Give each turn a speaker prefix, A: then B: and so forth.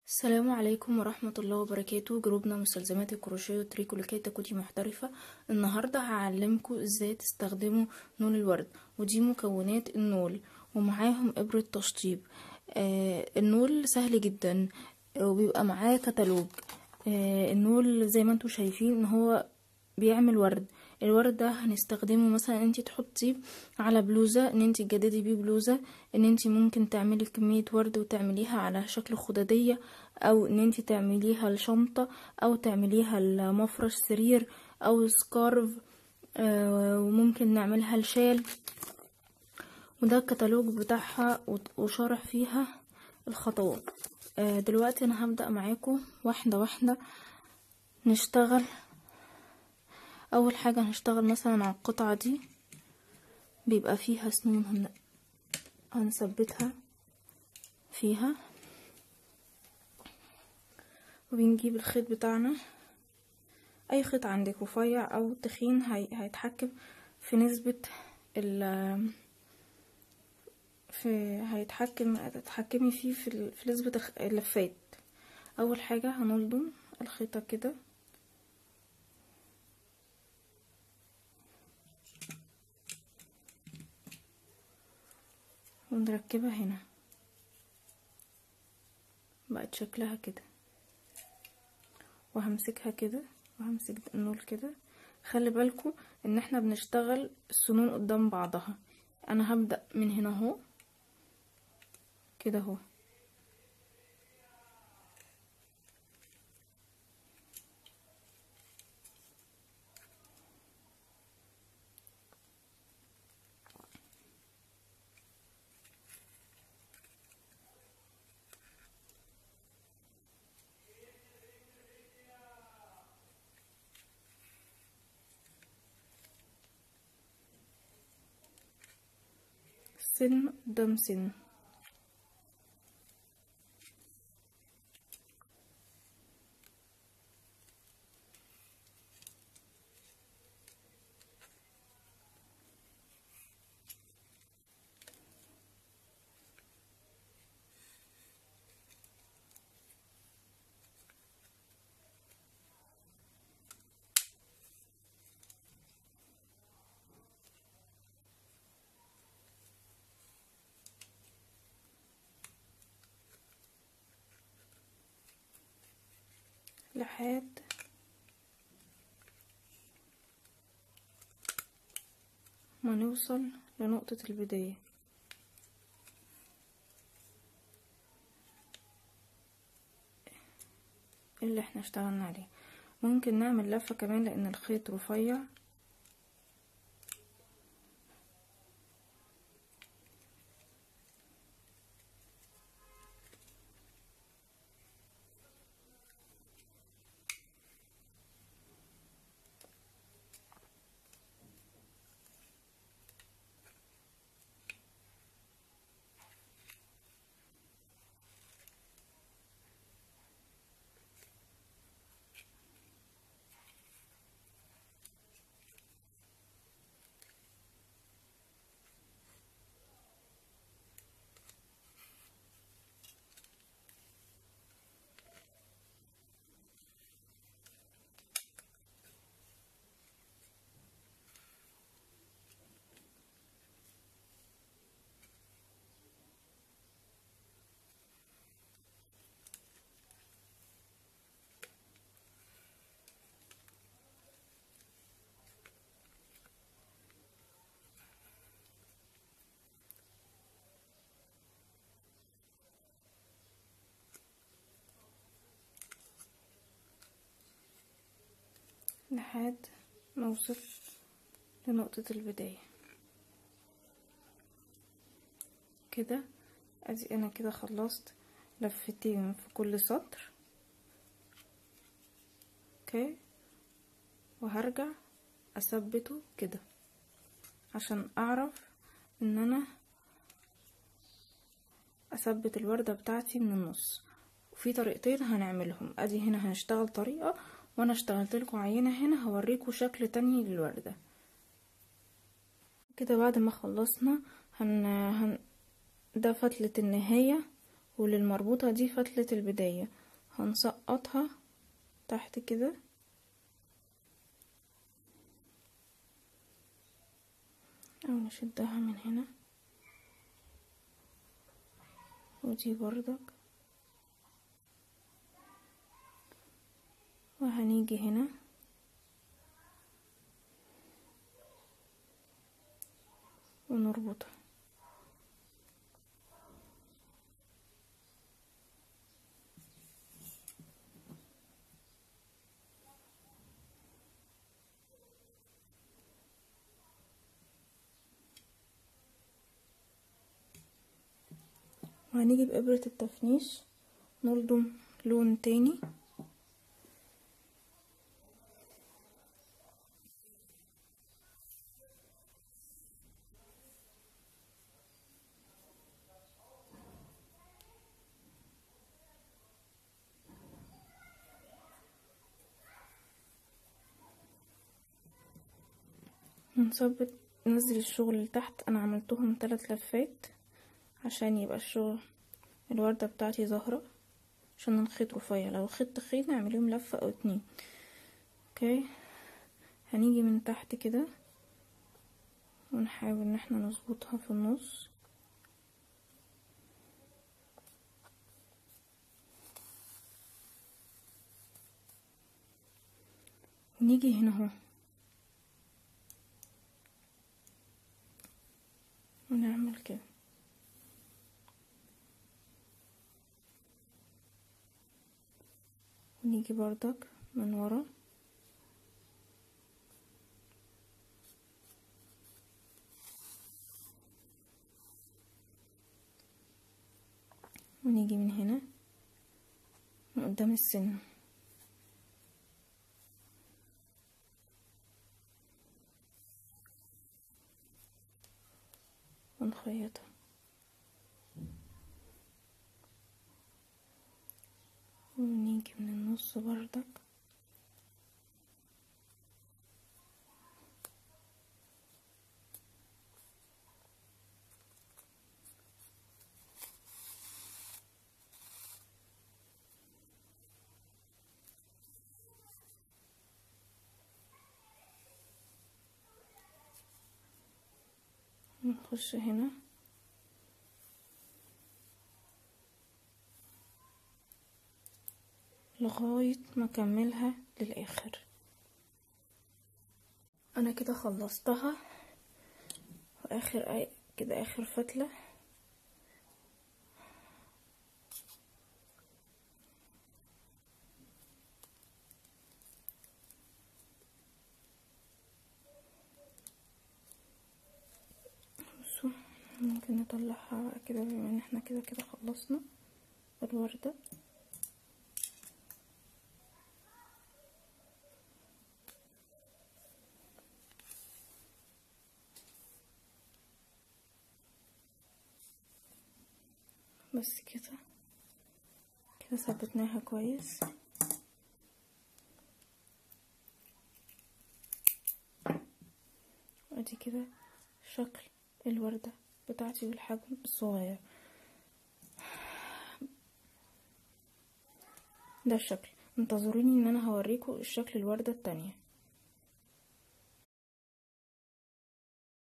A: السلام عليكم ورحمة الله وبركاته جروبنا مستلزمات الكروشيه والتريكو لكي تكوني محترفة النهاردة هعلمكم ازاي تستخدموا نول الورد ودي مكونات النول ومعاهم ابرة تشطيب آه النول سهل جدا وبيبقى معاه كتالوج آه النول زي ما انتوا شايفين ان هو بيعمل ورد الورد ده هنستخدمه مثلا انت تحطيه على بلوزة ان انت تجددي بيه بلوزة ان انت ممكن تعملي كمية ورد وتعمليها على شكل خدادية او ان انت تعمليها لشنطة او تعمليها لمفرش سرير او سكارف آه وممكن نعملها لشال وده الكتالوج بتاعها وشارح فيها الخطوات آه دلوقتي انا هبدأ معاكم واحدة واحدة نشتغل اول حاجة هنشتغل مثلا على القطعة دي بيبقى فيها سنون هن... هنثبتها فيها وبنجيب الخيط بتاعنا اي خيط عندك رفيع او تخين هي... هيتحكم في نسبة ال في هيتحكم هتتحكمي فيه في, ال... في نسبة اللفات اول حاجة هنلضم الخيطة كده ونركبها هنا بقت شكلها كده وهمسكها كده وهمسك النول كده خلي بالكم ان احنا بنشتغل السنون قدام بعضها انا هبدأ من هنا اهو كده اهو سن قدام سن لحد ما نوصل لنقطة البداية اللي احنا اشتغلنا عليه ممكن نعمل لفة كمان لان الخيط رفيع لحد ما اوصل لنقطة البداية كده ادي انا كده خلصت لفتين في كل سطر اوكي وهرجع اثبته كده عشان اعرف ان انا اثبت الوردة بتاعتي من النص وفي طريقتين هنعملهم ادي هنا هنشتغل طريقة وانا اشتغلت لكم عينة هنا هوريكم شكل تاني للوردة كده بعد ما خلصنا هن... هن... ده فتلة النهاية وللمربوطة دي فتلة البداية هنسقطها تحت كده او نشدها من هنا ودي بردك وهنيجي هنا ونربطها وهنيجي بإبرة التفنيش نلضم لون تاني ونثبت ننزل الشغل لتحت انا عملتهم ثلاث لفات عشان يبقى الشغل الوردة بتاعتي ظاهرة عشان الخيط رفيع لو الخيط تخين نعملهم لفة او اتنين اوكي هنيجي من تحت كده ونحاول ان احنا نظبطها في النص ونيجي هنا اهو ونعمل كده ونيجي بردك من ورا ونيجي من هنا من قدام السن ونخيطها ونيجي من النص بردك نخش هنا لغاية ما اكملها للاخر انا كده خلصتها واخر اي كده اخر فتلة بصوا ممكن نطلعها بقى كده بما ان احنا كده كده خلصنا الوردة بس كده كده ثبتناها كويس ادي كده شكل الوردة بتاعتي والحجم الصغير ده الشكل انتظروني ان انا هوريكم الشكل الوردة التانية